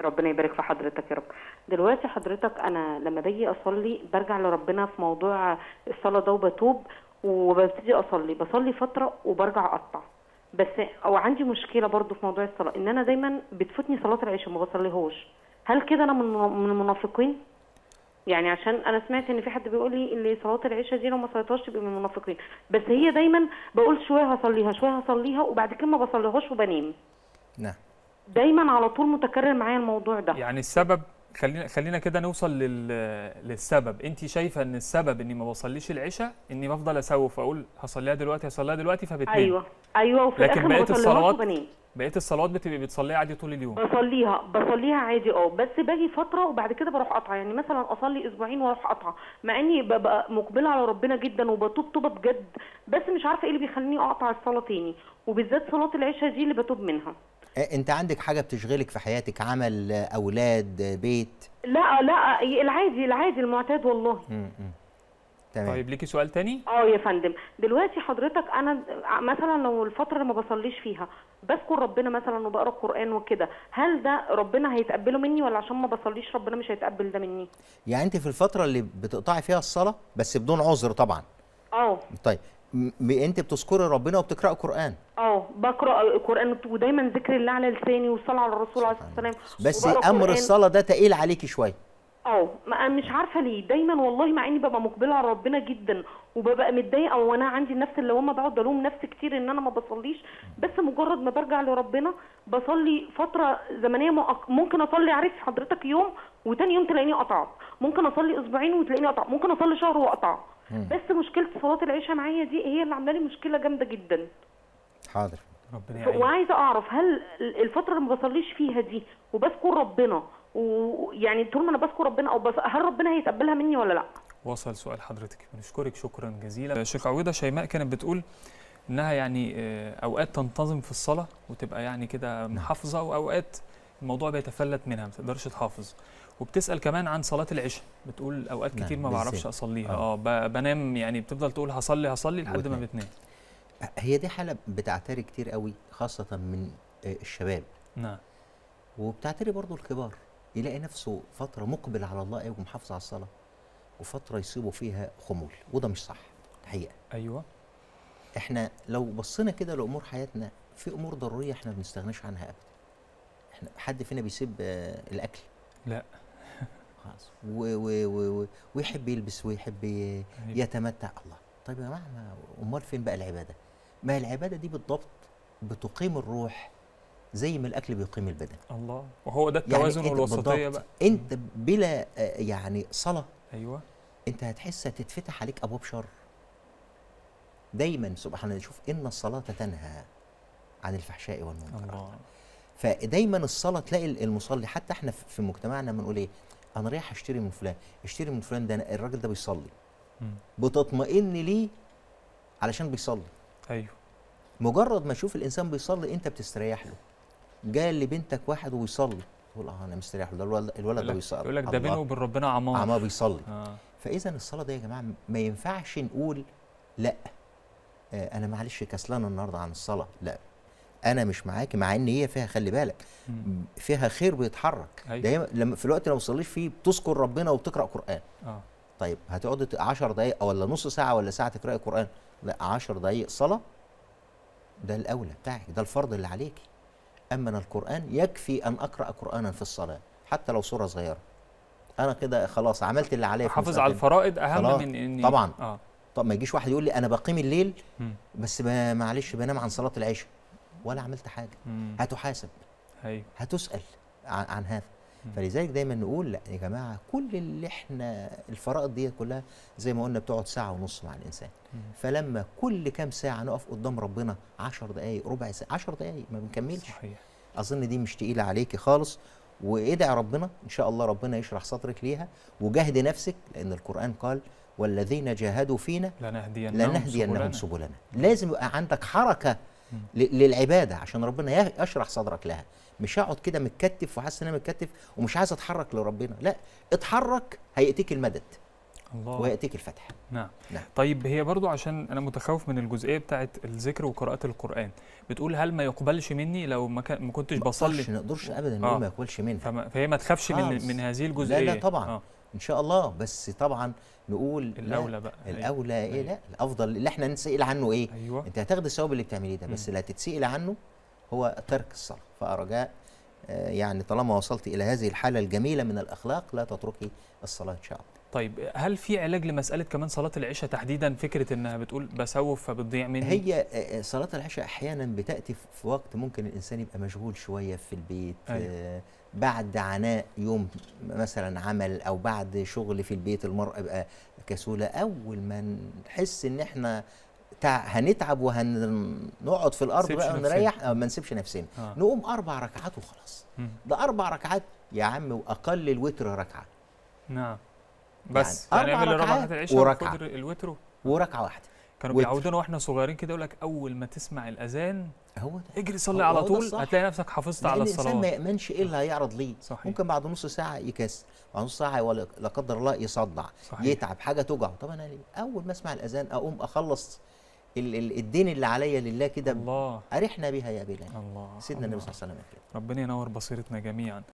ربنا يبارك في حضرتك يا رب دلوقتي حضرتك انا لما باجي اصلي برجع لربنا في موضوع الصلاه ده وبتوب وببتدي اصلي بصلي فتره وبرجع اقطع بس او عندي مشكله برضو في موضوع الصلاه ان انا دايما بتفوتني صلاه العشاء ما بصليهاش هل كده انا من من المنافقين يعني عشان انا سمعت ان في حد بيقول لي اللي صلاه العشاء دي لو ما صليتهاش تبقى من المنافقين بس هي دايما بقول شويه هصليها شويه هصليها وبعد كده ما بصليهاش وبنام نعم دايما على طول متكرر معايا الموضوع ده يعني السبب خلينا خلينا كده نوصل لل... للسبب انت شايفه ان السبب اني ما بصليش العشاء اني بفضل اسوف اقول هصليها دلوقتي هصليها دلوقتي فبتنام ايوه ايوه وفي لكن الاخر ما بقيه بصليهاش الصلوات وبنام بقيه الصلوات بتبقي بتصليها عادي طول اليوم بصليها بصليها عادي اه بس باجي فتره وبعد كده بروح قطعه يعني مثلا اصلي اسبوعين واروح قطعه مع اني ببقى مقبله على ربنا جدا وبتوب توبه بجد بس مش عارفه ايه اللي بيخليني اقطع الصلاه تاني وبالذات صلاه العشاء دي اللي بتوب منها آه، انت عندك حاجه بتشغلك في حياتك عمل آه، اولاد آه، بيت لا لا العادي العادي المعتاد والله م- م. تمام طيب ليكي سؤال تاني اه يا فندم دلوقتي حضرتك انا مثلا لو الفتره اللي ما بصليش فيها بذكر ربنا مثلا وبقرا القران وكده هل ده ربنا هيتقبله مني ولا عشان ما بصليش ربنا مش هيتقبل ده مني يعني انت في الفتره اللي بتقطعي فيها الصلاه بس بدون عذر طبعا اه طيب م- م- انت بتذكري ربنا وبتقراي قران اه بقرا القران ودايما ذكر الله على لساني والصلاه على الرسول عليه الصلاه والسلام بس وبقرا امر قرآن. الصلاه ده تقيل عليكي شويه اه ما أنا مش عارفه ليه دايما والله مع اني ببقى مقبله على ربنا جدا وببقى متضايقه وانا عندي نفس اللوامه بقعد الوم نفسي كتير ان انا ما بصليش بس مجرد ما برجع لربنا بصلي فتره زمنيه مؤق- ممكن اصلي عارف حضرتك يوم وتاني يوم تلاقيني قطعت ممكن اصلي اسبوعين وتلاقيني قطع ممكن اصلي شهر واقطع بس مشكله صلاه العشاء معايا دي هي اللي عامله لي مشكله جامده جدا حاضر ربنا يعينك وعايزه اعرف هل الفتره اللي ما بصليش فيها دي وبذكر ربنا ويعني طول ما انا بذكر ربنا او بس هل ربنا هيتقبلها مني ولا لا وصل سؤال حضرتك بنشكرك شكرا جزيلا شيخ عويضه شيماء كانت بتقول انها يعني آه، اوقات تنتظم في الصلاه وتبقى يعني كده محافظه واوقات الموضوع بيتفلت منها ما تقدرش تحافظ وبتسال كمان عن صلاه العشاء بتقول اوقات نعم، كتير ما بالذات. بعرفش اصليها آه. اه ب- بنام يعني بتفضل تقول هصلي هصلي لحد ما وتنام. بتنام هي دي حاله بتعتري كتير قوي خاصه من آه، الشباب نعم وبتعتري برضو الكبار يلاقي نفسه فتره مقبل على الله قوي ومحافظ على الصلاه وفتره يصيبه فيها خمول وده مش صح الحقيقه ايوه احنا لو بصينا كده لامور حياتنا في امور ضروريه احنا ما بنستغناش عنها ابدا احنا حد فينا بيسيب آه، الاكل لا خلاص و و و و ويحب يلبس ويحب ي- أيوة. يتمتع الله طيب يا جماعه ما- امال فين بقى العباده ما هي العباده دي بالضبط بتقيم الروح زي ما الاكل بيقيم البدن الله وهو ده التوازن أنت والوسطيه بالضبط بقى انت بلا آه، يعني صلاه ايوه انت هتحس هتتفتح عليك ابواب شر دايما سبحان الله شوف ان الصلاه تنهى عن الفحشاء والمنكر الله فدايما الصلاه تلاقي المصلي حتى احنا في في مجتمعنا بنقول ايه انا رايح اشتري من فلان اشتري من فلان ده أنا- الراجل ده بيصلي مم. بتطمئن ليه علشان بيصلي ايوه مجرد ما اشوف الانسان بيصلي انت بتستريح له جاء لبنتك واحد وبيصلي تقول اه انا مستريح له ده الولد, الولد يقول ده لك بيصلي يقول لك ده بينه الله، وبين ربنا عمار عمال بيصلي اه فاذا الصلاه دي يا جماعه ما ينفعش نقول لا آه انا معلش كسلان النهارده عن الصلاه لا انا مش معاك مع ان هي فيها خلي بالك مم. فيها خير بيتحرك أيوة. دايما لما في الوقت اللي ما بتصليش فيه بتذكر ربنا وبتقرا قران اه طيب هتقعد 10 دقائق ولا نص ساعه ولا ساعه تقراي قران لا 10 دقائق صلاه ده الاولى بتاعك ده الفرض اللي عليك اما أنا القران يكفي ان اقرا قرانا في الصلاه حتى لو سوره صغيره انا كده خلاص عملت اللي عليا في حافظ مسألة على الفرائض اهم خلاص. من اني طبعاً. اه طب ما يجيش واحد يقول لي انا بقيم الليل مم. بس ما- معلش بنام عن صلاه العشاء ولا عملت حاجه مم. هتحاسب ايوه هتسال عن, عن هذا مم. فلذلك دايما نقول لا يا جماعه كل اللي احنا الفرائض دي كلها زي ما قلنا بتقعد ساعه ونص مع الانسان مم. فلما كل كام ساعه نقف قدام ربنا 10 دقائق ربع ساعه 10 دقائق ما بنكملش صحيح اظن دي مش تقيله عليكي خالص وادعي ربنا ان شاء الله ربنا يشرح صدرك ليها وجاهدي نفسك لان القران قال والذين جاهدوا فينا لنهدينهم لنهدينهم سبلنا لازم يبقى عندك حركه مم. ل- للعباده عشان ربنا ي- يشرح صدرك لها مش اقعد كده متكتف وحاسس ان انا متكتف ومش عايز اتحرك لربنا لا اتحرك هياتيك المدد الله وياتيك الفتح نعم. نعم. طيب هي برضو عشان انا متخوف من الجزئيه بتاعه الذكر وقراءه القران بتقول هل ما يقبلش مني لو ما, كان ما كنتش ما بصلي نقدرش نقدرش ابدا آه. نقول ما يقبلش منها فما فهي ما تخافش من خالص. من هذه لا الجزئيه لا طبعا آه. ان شاء الله بس طبعا نقول لا، الاولى بقى الاولى ايه أيوة. لا الافضل اللي احنا نسال عنه ايه ايوه انت هتاخد الثواب اللي بتعمليه ده بس مم. لا تتسئل عنه هو ترك الصلاه فارجاء آه، يعني طالما وصلت الى هذه الحاله الجميله من الاخلاق لا تتركي الصلاه ان شاء الله طيب هل في علاج لمساله كمان صلاه العشاء تحديدا فكره انها بتقول بسوف فبتضيع مني هي آه، آه، صلاه العشاء احيانا بتاتي في- في وقت ممكن الانسان يبقى مشغول شويه في البيت أيوة. آه، بعد عناء يوم مثلا عمل او بعد شغل في البيت المرأة يبقى كسولة اول ما نحس ان احنا تع... هنتعب وهنقعد في الارض نسيبش بقى نفسنا. ونريح آه، ما نسيبش نفسنا آه. نقوم اربع ركعات وخلاص مم. ده اربع ركعات يا عم واقل الوتر ركعه نعم بس يعني يعني أربع نعمل ربع ركعات ركعات العشاء وركعة. وناخد الوتر وركعه واحده كانوا وتر. بيعودونا واحنا صغيرين كده يقول لك اول ما تسمع الاذان هو ده اجري صلي هو- على هو ده طول الصح. هتلاقي نفسك حافظت لأن على الانسان ما الصلاه يامنش ايه اللي هيعرض ليه صحيح ممكن بعد نص ساعه يكسل بعد نص ساعه ولا لا قدر الله يصدع صحيح يتعب حاجه توجعه طب انا ليه اول ما اسمع الاذان اقوم اخلص ال- ال- الدين اللي عليا لله كده الله ارحنا بها يا بلال الله سيدنا النبي الله. صلى الله عليه وسلم كده ربنا ينور بصيرتنا جميعا